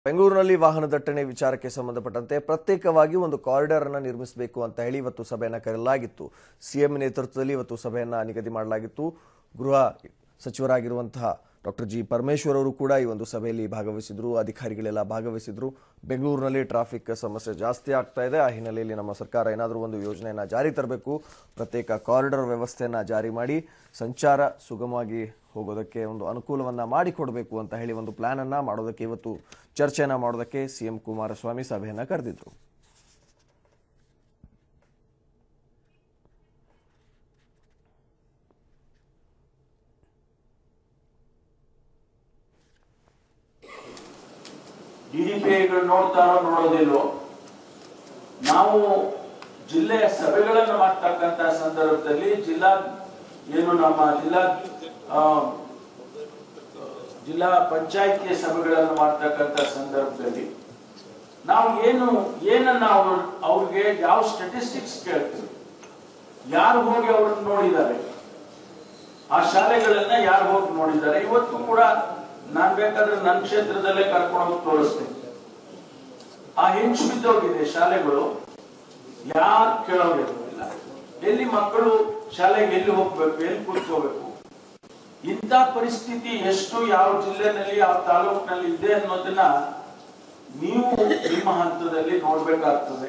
ಬೆಂಗಳೂರಿನಲ್ಲಿ ವಾಹನ ದಟ್ಟಣೆ ವಿಚಾರಕ್ಕೆ ಸಂಬಂಧಪಟ್ಟಂತೆ ಪ್ರತ್ಯೇಕವಾಗಿ ಒಂದು ಕಾರಿಡಾರ್ ಅನ್ನು ನಿರ್ಮಿಸಬೇಕು ಅಂತ ಹೇಳಿ ಇವತ್ತು ಸಭೆಯನ್ನು ಕರೆಯಲಾಗಿತ್ತು ಸಿಎಂ ನೇತೃತ್ವದಲ್ಲಿ ಇವತ್ತು ಸಭೆಯನ್ನ ನಿಗದಿ ಮಾಡಲಾಗಿತ್ತು ಗೃಹ ಸಚಿವರಾಗಿರುವಂತಹ ಡಾಕ್ಟರ್ ಜಿ ಪರಮೇಶ್ವರ್ ಅವರು ಕೂಡ ಈ ಒಂದು ಸಭೆಯಲ್ಲಿ ಭಾಗವಹಿಸಿದ್ರು ಅಧಿಕಾರಿಗಳೆಲ್ಲ ಭಾಗವಹಿಸಿದ್ರು ಬೆಂಗಳೂರಿನಲ್ಲಿ ಟ್ರಾಫಿಕ್ ಸಮಸ್ಯೆ ಜಾಸ್ತಿ ಆಗ್ತಾ ಇದೆ ಆ ಹಿನ್ನೆಲೆಯಲ್ಲಿ ನಮ್ಮ ಸರ್ಕಾರ ಏನಾದರೂ ಒಂದು ಯೋಜನೆಯನ್ನ ಜಾರಿ ತರಬೇಕು ಪ್ರತ್ಯೇಕ ಕಾರಿಡಾರ್ ವ್ಯವಸ್ಥೆಯನ್ನ ಜಾರಿ ಮಾಡಿ ಸಂಚಾರ ಸುಗಮವಾಗಿ ಹೋಗೋದಕ್ಕೆ ಒಂದು ಅನುಕೂಲವನ್ನ ಮಾಡಿಕೊಡಬೇಕು ಅಂತ ಹೇಳಿ ಒಂದು ಪ್ಲಾನ್ ಅನ್ನ ಮಾಡೋದಕ್ಕೆ ಇವತ್ತು ಚರ್ಚೆಯನ್ನ ಮಾಡೋದಕ್ಕೆ ಸಿಎಂ ಕುಮಾರಸ್ವಾಮಿ ಸಭೆಯನ್ನ ಕರೆದಿದ್ರು ಡಿ ಡಿ ಪಿ ಐಗಳು ನೋಡ್ತಾರೋ ನೋಡೋದಿಲ್ವೋ ನಾವು ಜಿಲ್ಲೆಯ ಸಭೆಗಳನ್ನು ಮಾಡ್ತಕ್ಕಂತ ಸಂದರ್ಭದಲ್ಲಿ ಜಿಲ್ಲಾ ಏನು ನಮ್ಮ ಜಿಲ್ಲಾ ಆ, ಜಿಲ್ಲಾ ಪಂಚಾಯಿತಿಯ ಸಭೆಗಳನ್ನು ಮಾಡ್ತಕ್ಕಂತ ಸಂದರ್ಭದಲ್ಲಿ ನಾವು ಏನು ಏನನ್ನ ಅವ್ರು ಅವ್ರಿಗೆ ಯಾವ ಸ್ಟಾಟಿಸ್ಟಿಕ್ಸ್ ಕೇಳ್ತೀವಿ ಯಾರು ಹೋಗಿ ಅವ್ರನ್ನ ನೋಡಿದ್ದಾರೆ ಆ ಶಾಲೆಗಳನ್ನ ಯಾರು ಹೋಗಿ ನೋಡಿದ್ದಾರೆ ಇವತ್ತು ಕೂಡ ನಾನ್ ಬೇಕಾದ್ರೆ ನನ್ನ ಕ್ಷೇತ್ರದಲ್ಲೇ ಕರ್ಕೊಂಡು ಹೋಗಿ ತೋರಿಸ್ತೇನೆ ಆ ಹೆಂಚು ಬಿದ್ದೋಗಿದೆ ಶಾಲೆಗಳು ಯಾರು ಕೇಳೋದಿಲ್ಲ ಎಲ್ಲಿ ಮಕ್ಕಳು ಶಾಲೆಗೆ ಎಲ್ಲಿ ಹೋಗ್ಬೇಕು ಎಲ್ಲಿ ಕೂತ್ಕೋಬೇಕು ಇಂಥ ಪರಿಸ್ಥಿತಿ ಎಷ್ಟು ಯಾವ ಜಿಲ್ಲೆನಲ್ಲಿ ಯಾವ ತಾಲೂಕಿನಲ್ಲಿ ಇದೆ ಅನ್ನೋದನ್ನ ನೀವು ನಿಮ್ಮ ಹಂತದಲ್ಲಿ ನೋಡ್ಬೇಕಾಗ್ತದೆ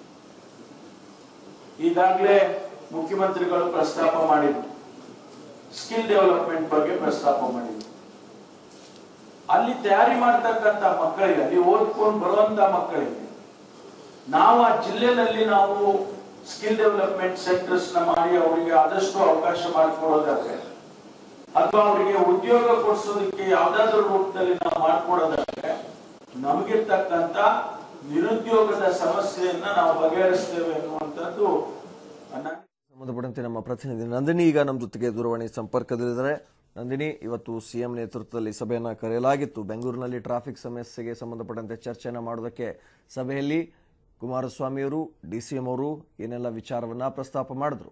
ಈಗಾಗಲೇ ಮುಖ್ಯಮಂತ್ರಿಗಳು ಪ್ರಸ್ತಾಪ ಮಾಡಿದ್ರು ಸ್ಕಿಲ್ ಡೆವಲಪ್ಮೆಂಟ್ ಬಗ್ಗೆ ಪ್ರಸ್ತಾಪ ಮಾಡಿದ್ರು ಅಲ್ಲಿ ತಯಾರಿ ಮಾಡ್ತಕ್ಕಂತ ಮಕ್ಕಳಿಗೆ ಅಲ್ಲಿ ಓದ್ಕೊಂಡು ಬರುವಂತ ಮಕ್ಕಳಿಗೆ ನಾವು ಆ ಜಿಲ್ಲೆನಲ್ಲಿ ನಾವು ಸ್ಕಿಲ್ ಡೆವಲಪ್ಮೆಂಟ್ ಸೆಂಟರ್ಸ್ ನ ಮಾಡಿ ಅವರಿಗೆ ಆದಷ್ಟು ಅವಕಾಶ ಮಾಡಿಕೊಡೋದಾದ್ರೆ ಅಥವಾ ಅವರಿಗೆ ಉದ್ಯೋಗ ಕೊಡಿಸೋದಕ್ಕೆ ಯಾವ್ದಾದ್ರು ರೂಪದಲ್ಲಿ ನಾವು ಮಾಡ್ಕೊಡೋದಾದ್ರೆ ನಮಗಿರ್ತಕ್ಕಂತ ನಿರುದ್ಯೋಗದ ಸಮಸ್ಯೆಯನ್ನ ನಾವು ಬಗೆಹರಿಸ್ತೇವೆ ಅನ್ನುವಂಥದ್ದು ನನ್ನ ಸಂಬಂಧಪಟ್ಟಂತೆ ನಮ್ಮ ಪ್ರತಿನಿಧಿ ನಂದಿನಿ ಈಗ ನಮ್ಮ ಜೊತೆಗೆ ದೂರವಾಣಿ ಸಂಪರ್ಕದಲ್ಲಿದ್ದಾರೆ ನಂದಿನಿ ಇವತ್ತು ಸಿಎಂ ನೇತೃತ್ವದಲ್ಲಿ ಸಭೆಯನ್ನ ಕರೆಯಲಾಗಿತ್ತು ಬೆಂಗಳೂರಿನಲ್ಲಿ ಟ್ರಾಫಿಕ್ ಸಮಸ್ಯೆಗೆ ಸಂಬಂಧಪಟ್ಟಂತೆ ಚರ್ಚೆಯನ್ನ ಮಾಡೋದಕ್ಕೆ ಸಭೆಯಲ್ಲಿ ಕುಮಾರಸ್ವಾಮಿಯವರು ಡಿಸಿಎಂ ಅವರು ಏನೆಲ್ಲ ವಿಚಾರವನ್ನ ಪ್ರಸ್ತಾಪ ಮಾಡಿದ್ರು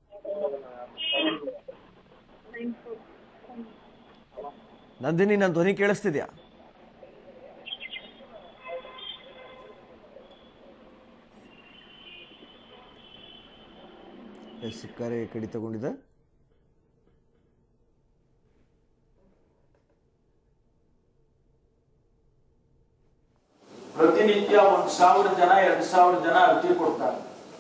ನಂದಿನಿ ನನ್ನ ಧ್ವನಿ ಕೇಳಿಸ್ತಿದ್ಯಾ ಎಸ್ ಕರೆ ಕಡಿತಗೊಂಡಿದೆ ಪ್ರತಿನಿತ್ಯ ಒಂದ್ ಸಾವಿರ ಜನ ಎರಡ್ ಸಾವಿರ ಜನ ಅರ್ಜಿ ಕೊಡ್ತಾರೆ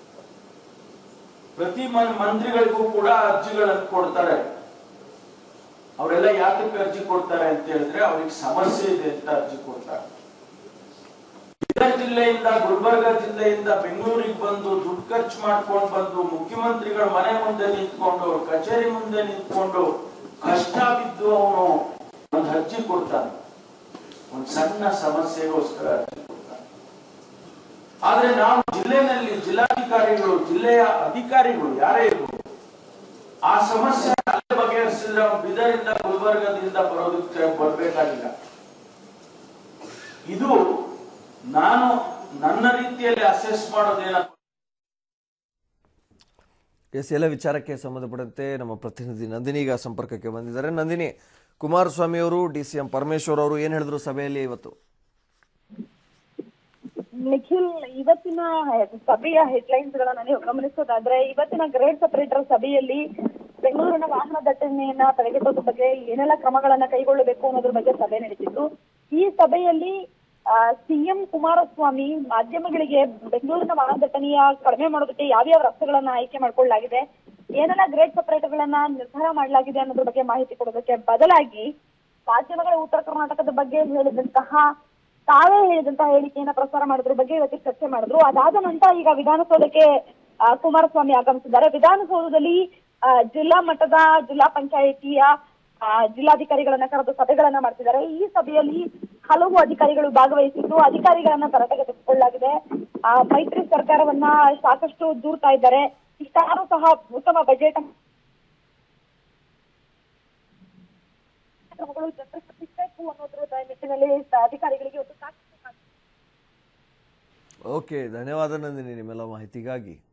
ಪ್ರತಿ ಮನ್- ಮಂತ್ರಿಗಳಿಗೂ ಕೂಡ ಅರ್ಜಿಗಳನ್ನು ಕೊಡ್ತಾರೆ ಅವರೆಲ್ಲ ಯಾತಕ್ಕೆ ಅರ್ಜಿ ಕೊಡ್ತಾರೆ ಅಂತ ಹೇಳಿದ್ರೆ ಅವ್ರಿಗೆ ಸಮಸ್ಯೆ ಇದೆ ಅಂತ ಅರ್ಜಿ ಕೊಡ್ತಾರೆ ಬೀದರ್ ಜಿಲ್ಲೆಯಿಂದ ಗುಲ್ಬರ್ಗ ಜಿಲ್ಲೆಯಿಂದ ಬೆಂಗಳೂರಿಗೆ ಬಂದು ದುಡ್ಡು ಖರ್ಚು ಮಾಡ್ಕೊಂಡು ಬಂದು ಮುಖ್ಯಮಂತ್ರಿಗಳ ಮನೆ ಮುಂದೆ ನಿಂತ್ಕೊಂಡು ಅವ್ರ ಕಚೇರಿ ಮುಂದೆ ನಿಂತ್ಕೊಂಡು ಕಷ್ಟ ಬಿದ್ದು ಅವನು ಒಂದು ಅರ್ಜಿ ಕೊಡ್ತಾನೆ ಒಂದು ಸಣ್ಣ ಸಮಸ್ಯೆಗೋಸ್ಕರ ಅರ್ಜಿ ಕೊಡ್ತಾನೆ ಆದ್ರೆ ನಾವು ಜಿಲ್ಲೆನಲ್ಲಿ ಜಿಲ್ಲಾಧಿಕಾರಿಗಳು ಜಿಲ್ಲೆಯ ಅಧಿಕಾರಿಗಳು ಯಾರೇ ಇರ್ಬೋದು ಆ ಸಮಸ್ಯೆ ಅಲ್ಲೇ ಬಗೆಹರಿಸಿದ್ರೆ ಅವ್ನು ಬೀದರಿಂದ ಗುಲ್ಬರ್ಗದಿಂದ ಬರೋದಕ್ಕೆ ಬರ್ಬೇಕಾಗಿಲ್ಲ ಇದು ನಾನು ನನ್ನ ರೀತಿಯಲ್ಲಿ ಅಸೆಸ್ ಮಾಡೋದೇನಪ್ಪ ಎಸ್ ಎಲ್ಲ ವಿಚಾರಕ್ಕೆ ಸಂಬಂಧಪಟ್ಟಂತೆ ನಮ್ಮ ಪ್ರತಿನಿಧಿ ನಂದಿನಿ ಈಗ ಸಂಪರ್ಕಕ್ಕೆ ಬಂದಿದ್ದಾರೆ ನಂದಿನಿ ಕುಮಾರಸ್ವಾಮಿ ಅವರು ಡಿ ಸಿ ಎಂ ಪರಮೇಶ್ವರ್ ಅವರು ಏನ್ ಹೇಳಿದ್ರು ಸಭೆಯಲ್ಲಿ ಇವತ್ತು ನಿಖಿಲ್ ಇವತ್ತಿನ ಸಭೆಯ ಹೆಡ್ಲೈನ್ಸ್ ಗಳನ್ನ ನೀವು ಗಮನಿಸೋದಾದ್ರೆ ಇವತ್ತಿನ ಗ್ರೇಡ್ ಸಪರೇಟರ್ ಸಭೆಯಲ್ಲಿ ಬೆಂಗಳೂರಿನ ವಾಹನ ದಟ್ಟಣೆಯನ್ನ ತಡೆಗಟ್ಟೋದ್ರ ಬಗ್ಗೆ ಏನೆಲ್ಲ ಕ್ರಮಗಳನ್ನ ಕೈಗೊಳ್ಳಬೇಕು ಅನ್ನೋದ್ರ ಬಗ್ಗೆ ಸಭೆ ನಡೀತಿತ್ತು ಈ ಸಭೆಯಲ್ಲಿ ಸಿಎಂ ಕುಮಾರಸ್ವಾಮಿ ಮಾಧ್ಯಮಗಳಿಗೆ ಬೆಂಗಳೂರಿನ ವಾಹನ ದಟ್ಟಣೆಯ ಕಡಿಮೆ ಮಾಡೋದಕ್ಕೆ ಯಾವ್ಯಾವ ರಸ್ತೆಗಳನ್ನ ಆಯ್ಕೆ ಮಾಡ್ಕೊಳ್ಳಲಾಗಿದೆ ಏನೆಲ್ಲ ಗ್ರೇಡ್ ಸಪರೇಟರ್ ಗಳನ್ನ ನಿರ್ಧಾರ ಮಾಡಲಾಗಿದೆ ಅನ್ನೋದ್ರ ಬಗ್ಗೆ ಮಾಹಿತಿ ಕೊಡೋದಕ್ಕೆ ಬದಲಾಗಿ ಮಾಧ್ಯಮಗಳ ಉತ್ತರ ಕರ್ನಾಟಕದ ಬಗ್ಗೆ ಹೇಳಿದಂತಹ ತಾವೇ ಹೇಳಿದಂತಹ ಹೇಳಿಕೆಯನ್ನ ಪ್ರಸಾರ ಮಾಡೋದ್ರ ಬಗ್ಗೆ ಇವತ್ತು ಚರ್ಚೆ ಮಾಡಿದ್ರು ಅದಾದ ನಂತರ ಈಗ ವಿಧಾನಸೌಧಕ್ಕೆ ಆ, ಕುಮಾರಸ್ವಾಮಿ ಆಗಮಿಸಿದ್ದಾರೆ ವಿಧಾನಸೌಧದಲ್ಲಿ ಆ, ಜಿಲ್ಲಾ ಮಟ್ಟದ ಜಿಲ್ಲಾ ಪಂಚಾಯಿತಿಯ ಆ, ಜಿಲ್ಲಾಧಿಕಾರಿಗಳನ್ನ ಕರೆದು ಸಭೆಗಳನ್ನ ಮಾಡ್ತಿದ್ದಾರೆ ಈ ಸಭೆಯಲ್ಲಿ ಹಲವು ಅಧಿಕಾರಿಗಳು ಭಾಗವಹಿಸಿದ್ದು ಅಧಿಕಾರಿಗಳನ್ನ ತರಟೆಗೆ ತೆಗೆದುಕೊಳ್ಳಲಾಗಿದೆ ಆ, ಮೈತ್ರಿ ಸರ್ಕಾರವನ್ನ ಸಾಕಷ್ಟು ದೂರ್ತಾ ಇದ್ದಾರೆ ಇಷ್ಟಾರು ಸಹ ಉತ್ತಮ ಬಜೆಟ್ ಕ್ರಮಗಳು ಜನರಿಗೆ ಸಿಗ್ಬೇಕು ಅನ್ನೋದ್ರ ನಿಟ್ಟಿನಲ್ಲಿ ಅಧಿಕಾರಿಗಳಿಗೆ ಇವತ್ತು ಸಾಕಷ್ಟು ಓಕೆ ಧನ್ಯವಾದ ನಂದಿನಿ ನಿಮ್ಮೆಲ್ಲ ಮಾಹಿತಿಗಾಗಿ